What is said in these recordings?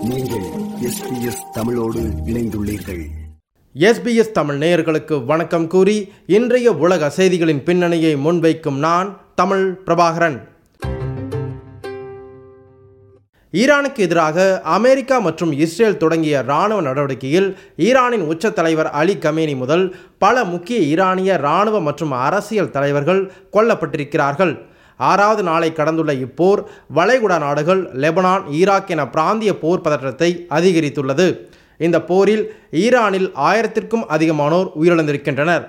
நீங்கள் எஸ்பிஎஸ் தமிழோடு இணைந்துள்ளீர்கள் எஸ்பிஎஸ் தமிழ் நேயர்களுக்கு வணக்கம் கூறி இன்றைய உலக செய்திகளின் பின்னணியை முன்வைக்கும் நான் தமிழ் பிரபாகரன் ஈரானுக்கு எதிராக அமெரிக்கா மற்றும் இஸ்ரேல் தொடங்கிய இராணுவ நடவடிக்கையில் ஈரானின் உச்ச தலைவர் அலி கமேனி முதல் பல முக்கிய ஈரானிய இராணுவ மற்றும் அரசியல் தலைவர்கள் கொல்லப்பட்டிருக்கிறார்கள் ஆறாவது நாளை கடந்துள்ள இப்போர் வளைகுடா நாடுகள் லெபனான் ஈராக் என பிராந்திய போர் பதற்றத்தை அதிகரித்துள்ளது இந்த போரில் ஈரானில் ஆயிரத்திற்கும் அதிகமானோர் உயிரிழந்திருக்கின்றனர்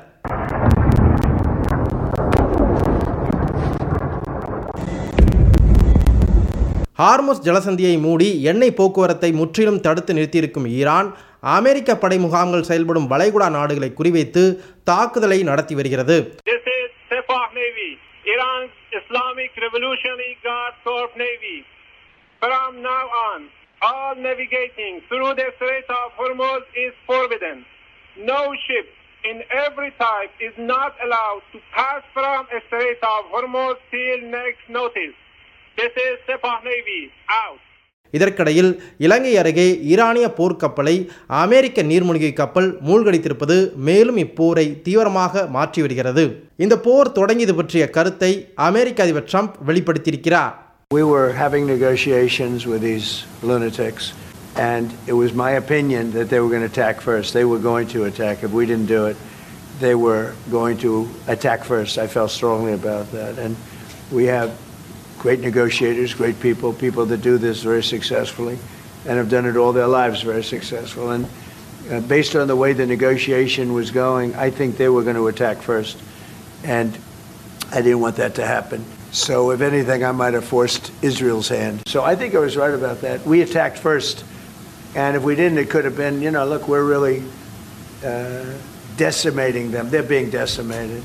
ஹார்முஸ் ஜலசந்தியை மூடி எண்ணெய் போக்குவரத்தை முற்றிலும் தடுத்து நிறுத்தியிருக்கும் ஈரான் அமெரிக்க படை முகாம்கள் செயல்படும் வளைகுடா நாடுகளை குறிவைத்து தாக்குதலை நடத்தி வருகிறது This is Sepah Navy, Iran's Islamic Revolutionary Guard Corps Navy. From now on, all navigating through the Strait of Hormuz is forbidden. No ship in every type is not allowed to pass from the Strait of Hormuz till next notice. This is Sepah Navy, out. இதற்கிடையில் இலங்கை அருகே ஈரானிய போர்க்கப்பலை அமெரிக்க நீர்மூழ்கி கப்பல் மூழ்கடித்திருப்பது மேலும் இப்போரை தீவிரமாக மாற்றி வருகிறது இந்த போர் தொடங்கியது பற்றிய கருத்தை அமெரிக்க அதிபர் ட்ரம்ப் வெளிப்படுத்தியிருக்கிறார் We were having negotiations with these lunatics, and it was my opinion that they were going to attack first. They were going to attack. If we didn't do it, they were going to attack first. I felt strongly about that. And we have great negotiators, great people, people that do this very successfully and have done it all their lives very successful. And uh, based on the way the negotiation was going, I think they were going to attack first. And I didn't want that to happen. So, if anything, I might have forced Israel's hand. So, I think I was right about that. We attacked first. And if we didn't, it could have been, you know, look, we're really uh, decimating them. They're being decimated.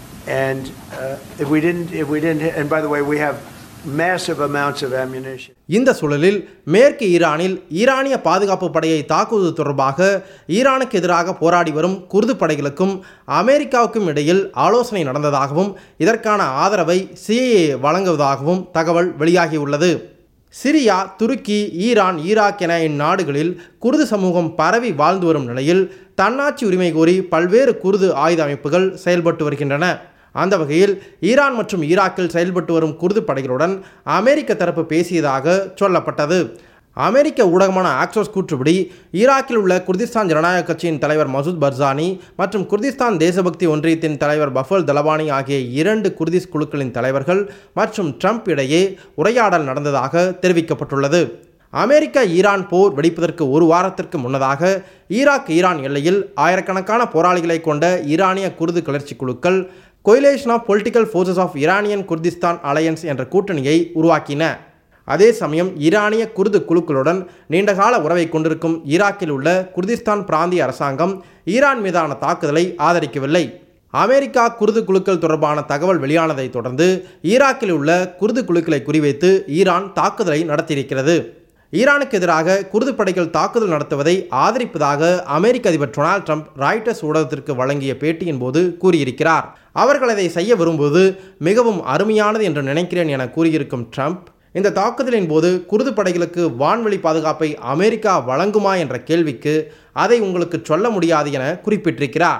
And uh, if we didn't, if we didn't, and by the way, we have massive amounts of ammunition. இந்த சூழலில் மேற்கு ஈரானில் ஈரானிய பாதுகாப்பு படையை தாக்குவது தொடர்பாக ஈரானுக்கு எதிராக போராடி வரும் குர்து படைகளுக்கும் அமெரிக்காவுக்கும் இடையில் ஆலோசனை நடந்ததாகவும் இதற்கான ஆதரவை சிஏஏ வழங்குவதாகவும் தகவல் வெளியாகியுள்ளது சிரியா துருக்கி ஈரான் ஈராக் என இந்நாடுகளில் குர்து சமூகம் பரவி வாழ்ந்து வரும் நிலையில் தன்னாட்சி உரிமை கோரி பல்வேறு குர்து ஆயுத அமைப்புகள் செயல்பட்டு வருகின்றன அந்த வகையில் ஈரான் மற்றும் ஈராக்கில் செயல்பட்டு வரும் குர்து படைகளுடன் அமெரிக்க தரப்பு பேசியதாக சொல்லப்பட்டது அமெரிக்க ஊடகமான ஆக்சோஸ் கூற்றுப்படி ஈராக்கில் உள்ள குர்திஸ்தான் ஜனநாயக கட்சியின் தலைவர் மசூத் பர்சானி மற்றும் குர்திஸ்தான் தேசபக்தி ஒன்றியத்தின் தலைவர் பஃபல் தலவானி ஆகிய இரண்டு குர்திஸ் குழுக்களின் தலைவர்கள் மற்றும் ட்ரம்ப் இடையே உரையாடல் நடந்ததாக தெரிவிக்கப்பட்டுள்ளது அமெரிக்கா ஈரான் போர் வெடிப்பதற்கு ஒரு வாரத்திற்கு முன்னதாக ஈராக் ஈரான் எல்லையில் ஆயிரக்கணக்கான போராளிகளை கொண்ட ஈரானிய குர்து கிளர்ச்சி குழுக்கள் coalition of political forces of Iranian Kurdistan alliance என்ற கூட்டணியை உருவாக்கின அதே சமயம் ஈரானிய குர்து குழுக்களுடன் நீண்டகால உறவை கொண்டிருக்கும் ஈராக்கில் உள்ள குர்திஸ்தான் பிராந்திய அரசாங்கம் ஈரான் மீதான தாக்குதலை ஆதரிக்கவில்லை அமெரிக்கா குர்து குழுக்கள் தொடர்பான தகவல் வெளியானதை தொடர்ந்து ஈராக்கில் உள்ள குர்து குழுக்களை குறிவைத்து ஈரான் தாக்குதலை நடத்தியிருக்கிறது ஈரானுக்கு எதிராக குர்து படைகள் தாக்குதல் நடத்துவதை ஆதரிப்பதாக அமெரிக்க அதிபர் டொனால்ட் ட்ரம்ப் ராய்டர்ஸ் ஊடகத்திற்கு வழங்கிய பேட்டியின் போது கூறியிருக்கிறார் அவர்கள் அதை செய்ய விரும்புவது மிகவும் அருமையானது என்று நினைக்கிறேன் என கூறியிருக்கும் ட்ரம்ப் இந்த தாக்குதலின் போது குர்து படைகளுக்கு வான்வெளி பாதுகாப்பை அமெரிக்கா வழங்குமா என்ற கேள்விக்கு அதை உங்களுக்கு சொல்ல முடியாது என குறிப்பிட்டிருக்கிறார்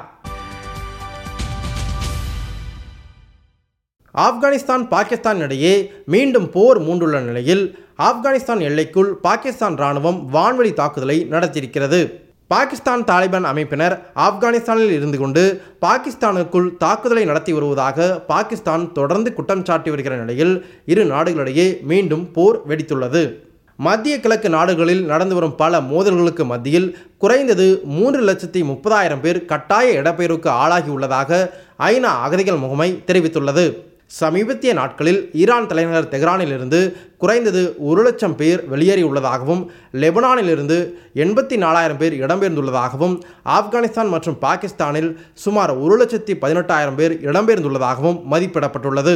ஆப்கானிஸ்தான் பாகிஸ்தான் இடையே மீண்டும் போர் மூண்டுள்ள நிலையில் ஆப்கானிஸ்தான் எல்லைக்குள் பாகிஸ்தான் ராணுவம் வான்வழி தாக்குதலை நடத்தியிருக்கிறது பாகிஸ்தான் தாலிபான் அமைப்பினர் ஆப்கானிஸ்தானில் இருந்து கொண்டு பாகிஸ்தானுக்குள் தாக்குதலை நடத்தி வருவதாக பாகிஸ்தான் தொடர்ந்து குற்றம் சாட்டி வருகிற நிலையில் இரு நாடுகளிடையே மீண்டும் போர் வெடித்துள்ளது மத்திய கிழக்கு நாடுகளில் நடந்து வரும் பல மோதல்களுக்கு மத்தியில் குறைந்தது மூன்று லட்சத்தி முப்பதாயிரம் பேர் கட்டாய இடப்பெயர்வுக்கு ஆளாகி உள்ளதாக ஐநா அகதிகள் முகமை தெரிவித்துள்ளது சமீபத்திய நாட்களில் ஈரான் தலைநகர் தெஹ்ரானிலிருந்து குறைந்தது ஒரு லட்சம் பேர் வெளியேறியுள்ளதாகவும் லெபனானிலிருந்து எண்பத்தி நாலாயிரம் பேர் இடம்பெயர்ந்துள்ளதாகவும் ஆப்கானிஸ்தான் மற்றும் பாகிஸ்தானில் சுமார் ஒரு லட்சத்தி பதினெட்டாயிரம் பேர் இடம்பெயர்ந்துள்ளதாகவும் மதிப்பிடப்பட்டுள்ளது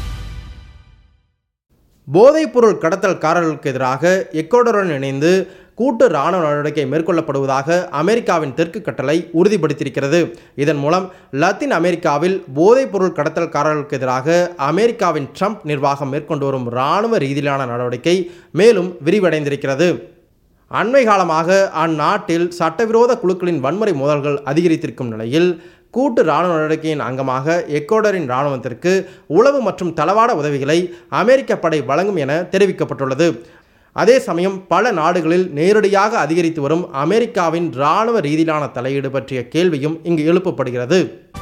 போதைப்பொருள் கடத்தல்காரர்களுக்கு எதிராக எக்கோடருடன் இணைந்து கூட்டு இராணுவ நடவடிக்கை மேற்கொள்ளப்படுவதாக அமெரிக்காவின் தெற்கு கட்டளை உறுதிப்படுத்தியிருக்கிறது இதன் மூலம் லத்தீன் அமெரிக்காவில் போதைப்பொருள் கடத்தல்காரர்களுக்கு எதிராக அமெரிக்காவின் ட்ரம்ப் நிர்வாகம் மேற்கொண்டு வரும் இராணுவ ரீதியிலான நடவடிக்கை மேலும் விரிவடைந்திருக்கிறது அண்மை காலமாக அந்நாட்டில் சட்டவிரோத குழுக்களின் வன்முறை மோதல்கள் அதிகரித்திருக்கும் நிலையில் கூட்டு இராணுவ நடவடிக்கையின் அங்கமாக எக்கோடரின் இராணுவத்திற்கு உளவு மற்றும் தளவாட உதவிகளை அமெரிக்க படை வழங்கும் என தெரிவிக்கப்பட்டுள்ளது அதே சமயம் பல நாடுகளில் நேரடியாக அதிகரித்து வரும் அமெரிக்காவின் இராணுவ ரீதியிலான தலையீடு பற்றிய கேள்வியும் இங்கு எழுப்பப்படுகிறது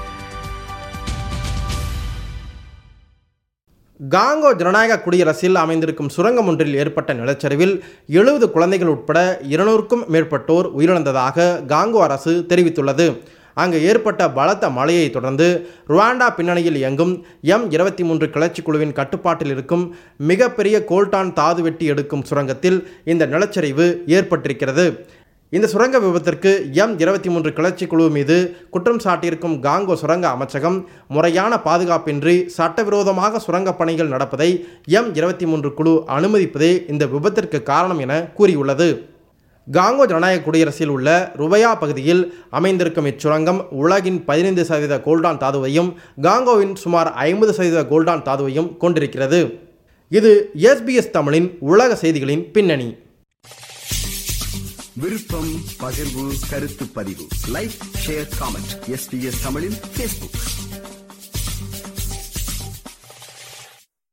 காங்கோ ஜனநாயக குடியரசில் அமைந்திருக்கும் சுரங்கம் ஒன்றில் ஏற்பட்ட நிலச்சரிவில் எழுபது குழந்தைகள் உட்பட இருநூறுக்கும் மேற்பட்டோர் உயிரிழந்ததாக காங்கோ அரசு தெரிவித்துள்ளது அங்கு ஏற்பட்ட பலத்த மழையை தொடர்ந்து ருவாண்டா பின்னணியில் இயங்கும் எம் இருபத்தி மூன்று கிளர்ச்சி குழுவின் கட்டுப்பாட்டில் இருக்கும் மிகப்பெரிய கோல்டான் தாது வெட்டி எடுக்கும் சுரங்கத்தில் இந்த நிலச்சரிவு ஏற்பட்டிருக்கிறது இந்த சுரங்க விபத்திற்கு எம் இருபத்தி மூன்று கிளர்ச்சி குழு மீது குற்றம் சாட்டியிருக்கும் காங்கோ சுரங்க அமைச்சகம் முறையான பாதுகாப்பின்றி சட்டவிரோதமாக சுரங்கப் பணிகள் நடப்பதை எம் இருபத்தி மூன்று குழு அனுமதிப்பதே இந்த விபத்திற்கு காரணம் என கூறியுள்ளது காங்கோ ஜனநாயக குடியரசில் உள்ள ருபயா பகுதியில் அமைந்திருக்கும் இச்சுரங்கம் உலகின் பதினைந்து சதவீத கோல்டான் தாதுவையும் காங்கோவின் சுமார் ஐம்பது சதவீத கோல்டான் தாதுவையும் கொண்டிருக்கிறது இது எஸ்பிஎஸ் தமிழின் உலக செய்திகளின் பின்னணி விருப்பம் பகிர்வு கருத்து பதிவு லைக் ஷேர் காமெண்ட் எஸ்பிஎஸ் தமிழின் ஃபேஸ்புக்